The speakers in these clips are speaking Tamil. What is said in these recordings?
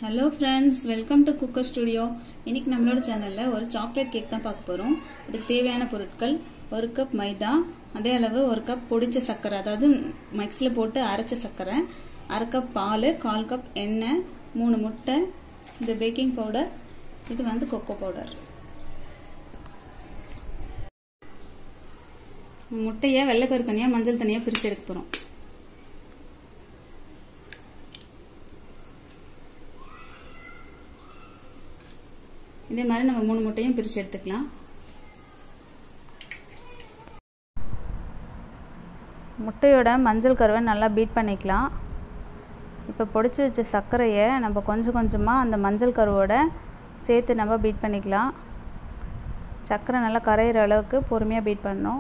hello friends welcome to cooker studio இன்னைக்கு நம்மளோட சேனல்ல ஒரு சாக்லேட் கேக் தான் பார்க்க போறோம் அதுக்கு தேவையான பொருட்கள் ஒரு கப் மைதா அதே அளவு ஒரு கப் பொடிச்ச சர்க்கரை அதாவது மிக்ஸில் போட்டு அரைச்ச சர்க்கரை அரை கப் பால் கால் கப் எண்ணெய் மூணு முட்டை இது பேக்கிங் பவுடர் இது வந்து கொக்கோ பவுடர் முட்டையை வெள்ளைக்கரு தனியாக மஞ்சள் தனியாக பிரித்து எடுக்க போகிறோம் இதே மாதிரி நம்ம மூணு முட்டையும் பிரித்து எடுத்துக்கலாம் முட்டையோட மஞ்சள் கருவை நல்லா பீட் பண்ணிக்கலாம் இப்போ பொடிச்சு வச்ச சர்க்கரையை நம்ம கொஞ்சம் கொஞ்சமாக அந்த மஞ்சள் கருவோட சேர்த்து நம்ம பீட் பண்ணிக்கலாம் சர்க்கரை நல்லா கரையிற அளவுக்கு பொறுமையாக பீட் பண்ணணும்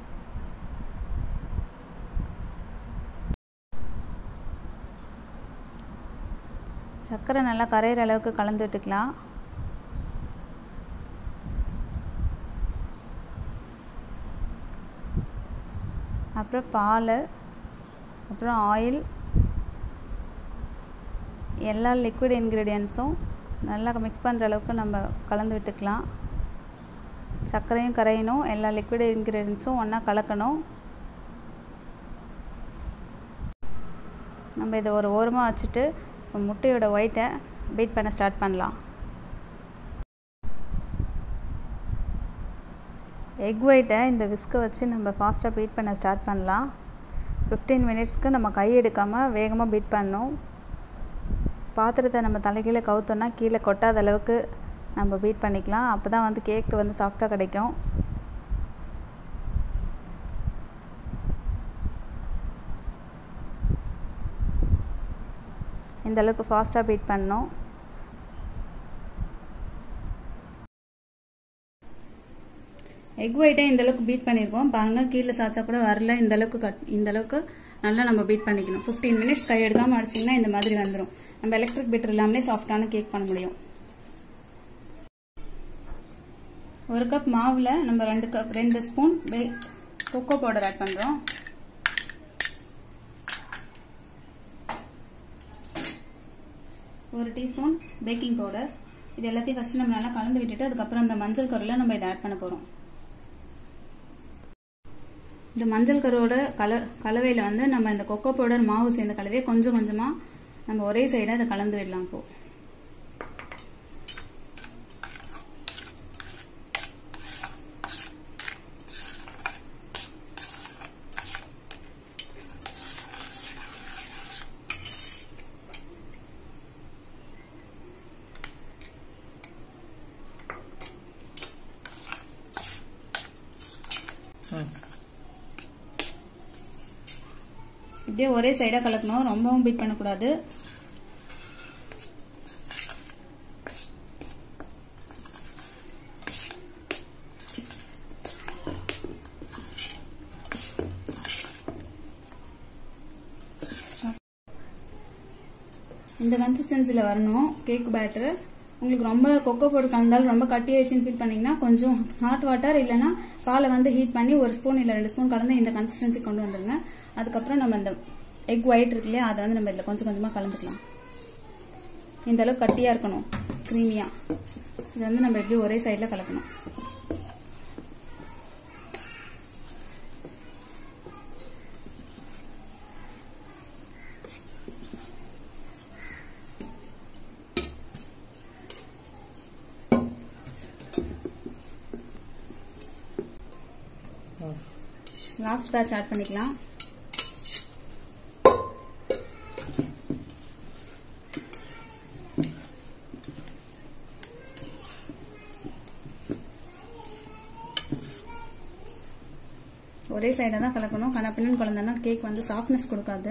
சர்க்கரை நல்லா கரையிற அளவுக்கு கலந்து விட்டுக்கலாம் அப்புறம் பால் அப்புறம் ஆயில் எல்லா லிக்விட் இன்க்ரீடியன்ஸும் நல்லா மிக்ஸ் பண்ணுற அளவுக்கு நம்ம கலந்து விட்டுக்கலாம் சர்க்கரையும் கரையணும் எல்லா லிக்விட் இன்க்ரீடியன்ஸும் ஒன்றா கலக்கணும் நம்ம இதை ஒரு ஓரமாக வச்சுட்டு முட்டையோட ஒயிட்டை பீட் பண்ண ஸ்டார்ட் பண்ணலாம் எக் ஒயிட்டை இந்த விஸ்கை வச்சு நம்ம ஃபாஸ்ட்டாக பீட் பண்ண ஸ்டார்ட் பண்ணலாம் ஃபிஃப்டீன் மினிட்ஸ்க்கு நம்ம கை எடுக்காமல் வேகமாக பீட் பண்ணணும் பாத்திரத்தை நம்ம தலைகீழே கவுத்தோன்னா கீழே கொட்டாத அளவுக்கு நம்ம பீட் பண்ணிக்கலாம் அப்போ தான் வந்து கேக் வந்து சாஃப்டாக கிடைக்கும் இந்த அளவுக்கு ஃபாஸ்ட்டாக பீட் பண்ணணும் எக் ஒயிட்டை இந்த அளவுக்கு பீட் பண்ணியிருக்கோம் பாருங்க கீழே சாச்சா கூட வரல இந்த அளவுக்கு கட் இந்த அளவுக்கு நல்லா நம்ம பீட் பண்ணிக்கணும் ஃபிஃப்டீன் மினிட்ஸ் கை எடுக்காம அடிச்சிங்கன்னா இந்த மாதிரி வந்துடும் நம்ம எலக்ட்ரிக் பீட்டர் இல்லாமலே சாஃப்டான கேக் பண்ண முடியும் ஒரு கப் மாவுல நம்ம ரெண்டு கப் ரெண்டு ஸ்பூன் கொக்கோ பவுடர் ஆட் பண்றோம் ஒரு டீஸ்பூன் பேக்கிங் பவுடர் இது எல்லாத்தையும் ஃபர்ஸ்ட் நம்ம நல்லா கலந்து விட்டுட்டு அதுக்கப்புறம் அந்த மஞ்சள் கருவில் நம்ம இதை ஆட் பண்ண போறோம் இந்த மஞ்சள் கருவோட கல கலவையில் வந்து நம்ம இந்த கொக்கோ பவுடர் மாவு சேர்ந்த கலவையை கொஞ்சம் கொஞ்சமாக நம்ம ஒரே சைடாக அதை கலந்து விடலாம் இப்போ இப்படியே ஒரே சைடாக கலக்கணும் ரொம்பவும் பீட் பண்ணக்கூடாது இந்த கன்சிஸ்டன்சியில் வரணும் கேக் பேட்டர் உங்களுக்கு ரொம்ப கொக்கோ போட்டு கலந்தாலும் ரொம்ப கட்டி ஆயிடுச்சுன்னு ஃபீல் பண்ணீங்கன்னா கொஞ்சம் ஹாட் வாட்டர் இல்லைன்னா பாலை வந்து ஹீட் பண்ணி ஒரு ஸ்பூன் இல்லை ரெண்டு ஸ்பூன் கலந்து இந்த கன்சிஸ்டன்சி கொண்டு வந்துருங்க அதுக்கப்புறம் நம்ம இந்த எக் ஒயிட் இருக்கு இல்லையா அதை வந்து நம்ம இதில் கொஞ்சம் கொஞ்சமாக கலந்துக்கலாம் இந்த அளவுக்கு கட்டியாக இருக்கணும் க்ரீமியாக இது வந்து நம்ம எப்படி ஒரே சைடில் கலக்கணும் லாஸ்ட் பேட்ச் ஆட் பண்ணிக்கலாம் ஒரே சைடாக தான் கலக்கணும் கணப்பின்னு குழந்தைன்னா கேக் வந்து சாஃப்ட்னஸ் கொடுக்காது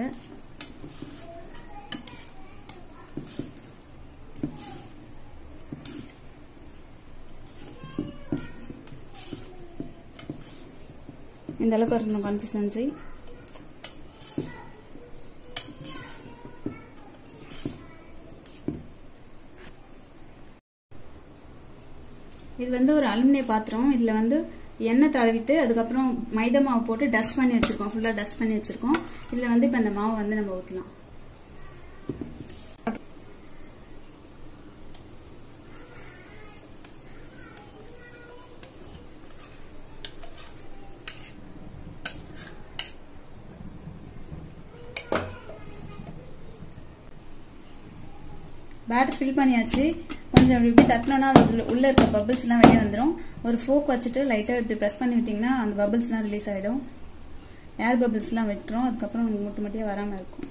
இந்த அளவுக்கு இருக்கணும் கன்சிஸ்டன்சி இது வந்து ஒரு அலுமினிய பாத்திரம் இதுல வந்து எண்ணெய் தடவிட்டு அதுக்கப்புறம் மைதா மாவு போட்டு டஸ்ட் பண்ணி வச்சிருக்கோம் ஃபுல்லா டஸ்ட் பண்ணி வச்சிருக்கோம் இதுல வந்து இப்ப இந்த மாவு வந்து நம்ம ஊத்தலாம் பேட்டர் ஃபில் பண்ணியாச்சு கொஞ்சம் இப்படி இப்படி தட்டினோன்னா அது உள்ள இருக்க பபிள்ஸ் எல்லாம் வெளியே வந்துடும் ஒரு ஃபோக் வச்சுட்டு லைட்டாக இப்படி ப்ரெஸ் பண்ணி விட்டிங்கன்னா அந்த பபிள்ஸ்லாம் ரிலீஸ் ஆகிடும் ஏர் பபிள்ஸ்லாம் விட்டுரும் அதுக்கப்புறம் உங்களுக்கு முட்டு முட்டியாக வராமல் இருக்கும்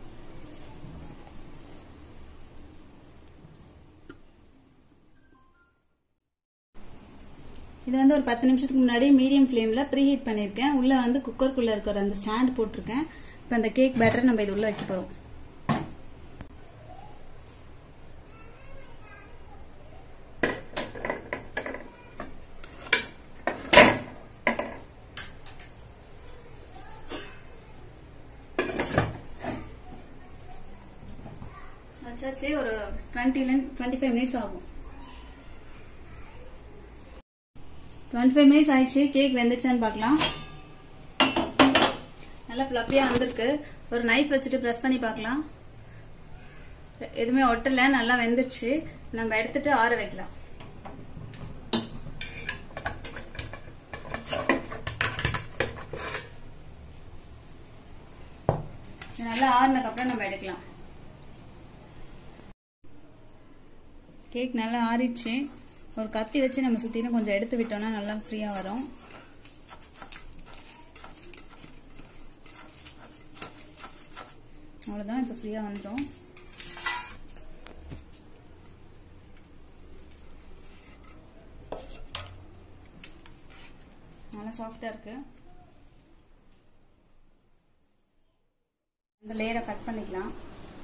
இது வந்து ஒரு பத்து நிமிஷத்துக்கு முன்னாடி மீடியம் ஃப்ளேமில் ப்ரீ ஹீட் பண்ணியிருக்கேன் உள்ளே வந்து குக்கருக்குள்ளே இருக்கிற அந்த ஸ்டாண்ட் போட்டிருக்கேன் இப்போ அந்த கேக் பேட்டரை நம்ம இது உள்ளே வைக்க போகிறோம் வச்சாச்சு ஒரு டுவெண்ட்டிலேருந்து டுவெண்ட்டி ஃபைவ் மினிட்ஸ் ஆகும் டுவெண்ட்டி ஃபைவ் மினிட்ஸ் ஆயிடுச்சு கேக் வெந்துச்சான்னு பார்க்கலாம் நல்லா ஃப்ளப்பியாக வந்திருக்கு ஒரு நைஃப் வச்சுட்டு ப்ரெஸ் பண்ணி பார்க்கலாம் எதுவுமே ஒட்டலை நல்லா வெந்துருச்சு நம்ம எடுத்துட்டு ஆற வைக்கலாம் இது நல்லா ஆறுனதுக்கப்புறம் நம்ம எடுக்கலாம் கேக் நல்லா ஆறிடுச்சு ஒரு கத்தி வச்சு நம்ம சுற்றிலும் கொஞ்சம் எடுத்து விட்டோம்னா நல்லா ஃப்ரீயாக வரும் அவ்வளோதான் இப்போ ஃப்ரீயாக வந்துடும் நல்லா சாஃப்டாக இருக்கு இந்த லேயரை கட் பண்ணிக்கலாம்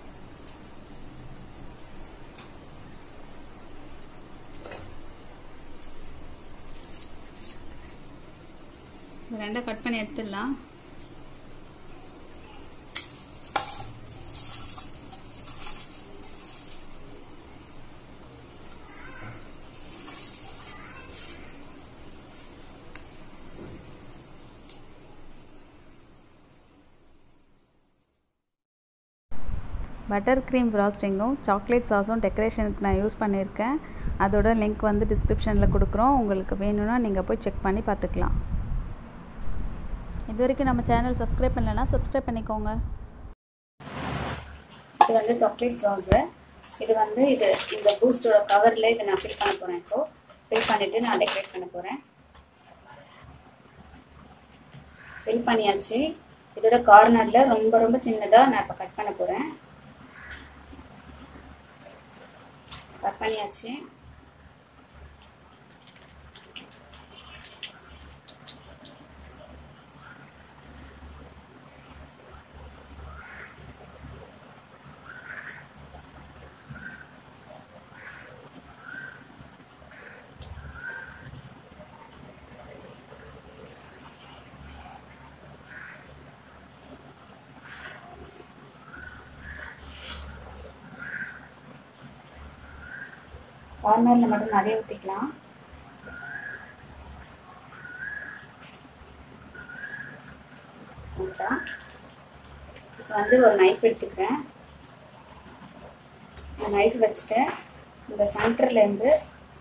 இந்த ரெண்டை கட் பண்ணி எடுத்துடலாம் பட்டர் க்ரீம் ஃப்ராஸ்டிங்கும் சாக்லேட் சாஸும் டெக்கரேஷனுக்கு நான் யூஸ் பண்ணியிருக்கேன் அதோட லிங்க் வந்து டிஸ்கிரிப்ஷனில் கொடுக்குறோம் உங்களுக்கு வேணும்னா நீங்கள் போய் செக் பண்ணி பார்த்துக்கலாம் இது வரைக்கும் நம்ம சேனல் சப்ஸ்கிரைப் பண்ணலைன்னா சப்ஸ்கிரைப் பண்ணிக்கோங்க இது வந்து சாக்லேட் சாஸு இது வந்து இது இந்த பூஸ்டோட கவரில் இதை நான் ஃபில் பண்ண போகிறேன் இப்போ ஃபில் பண்ணிவிட்டு நான் டெக்கரேட் பண்ண போகிறேன் ஃபில் பண்ணியாச்சு இதோட கார்னரில் ரொம்ப ரொம்ப சின்னதாக நான் இப்போ கட் பண்ண போகிறேன் கட் பண்ணியாச்சு கார்னரில் மட்டும் நிறைய ஊற்றிக்கலாம் இப்போ வந்து ஒரு நைஃப் எடுத்துக்கிறேன் இந்த நைஃப் வச்சுட்டு இந்த சென்டர்லேருந்து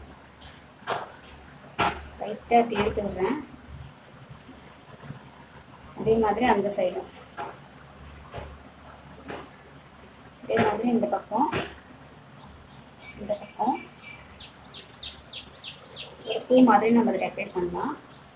லைட்டாக அப்படி எடுத்துக்கிறேன் அதே மாதிரி அந்த சைடும் அதே மாதிரி இந்த பக்கம் இந்த பக்கம் ஒரு பூ மாதிரி நம்ம அதை டெக்கரேட் பண்ணலாம்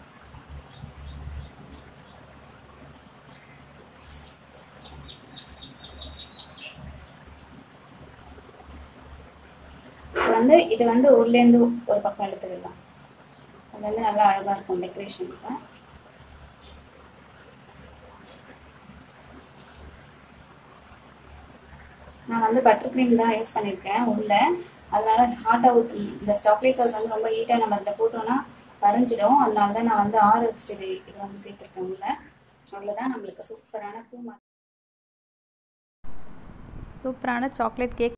வந்து இது வந்து உள்ளேருந்து ஒரு பக்கம் எடுத்துக்கலாம் அது வந்து நல்லா அழகாக இருக்கும் டெக்கரேஷனுக்கு நான் வந்து பட்டர் க்ரீம் தான் யூஸ் பண்ணியிருக்கேன் உள்ள அதனால ஹாட்டாக ஊற்றி இந்த சாக்லேட் சாஸ் வந்து ரொம்ப ஹீட்டாக நம்ம அதில் போட்டோம்னா கரைஞ்சிடும் அதனால தான் நான் வந்து ஆற வச்சுட்டு இது இது வந்து சேர்த்துருக்கேன் உள்ள அவ்வளோதான் நம்மளுக்கு சூப்பரான பூ சூப்பரான சாக்லேட் கேக்